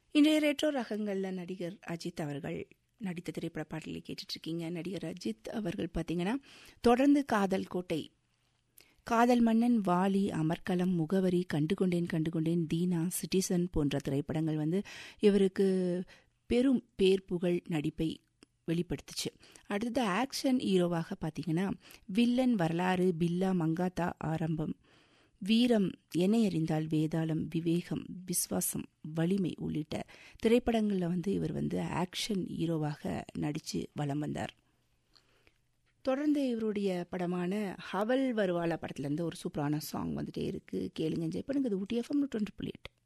இன்றைய ரெட்ரோ ரகங்களில் நடிகர் அஜித் அவர்கள் நடித்த திரைப்பட பாடலை கேட்டுட்ருக்கீங்க நடிகர் அஜித் அவர்கள் பார்த்தீங்கன்னா தொடர்ந்து காதல் கோட்டை காதல் மன்னன் வாலி அமர்கலம் முகவரி கண்டுகொண்டேன் கண்டுகொண்டேன் தீனா சிட்டிசன் போன்ற திரைப்படங்கள் வந்து இவருக்கு பெரும் பேர் புகழ் நடிப்பை வெளிப்படுத்துச்சு அடுத்தது ஆக்ஷன் ஹீரோவாக பார்த்தீங்கன்னா வில்லன் வரலாறு பில்லா மங்காத்தா ஆரம்பம் வீரம் என்னை அறிந்தால் வேதாளம் விவேகம் விஸ்வாசம் வலிமை உள்ளிட்ட திரைப்படங்களில் வந்து இவர் வந்து ஆக்ஷன் ஹீரோவாக நடித்து வலம் வந்தார் தொடர்ந்து இவருடைய படமான ஹவல் வருவாளா படத்துலேருந்து ஒரு சூப்பரான சாங் வந்துட்டே இருக்கு கேளுங்க என்ஜாய் பண்ணுங்க இது ஊட்டி எஃப்எம் டுவெண்ட்டி புள்ளி எட்டு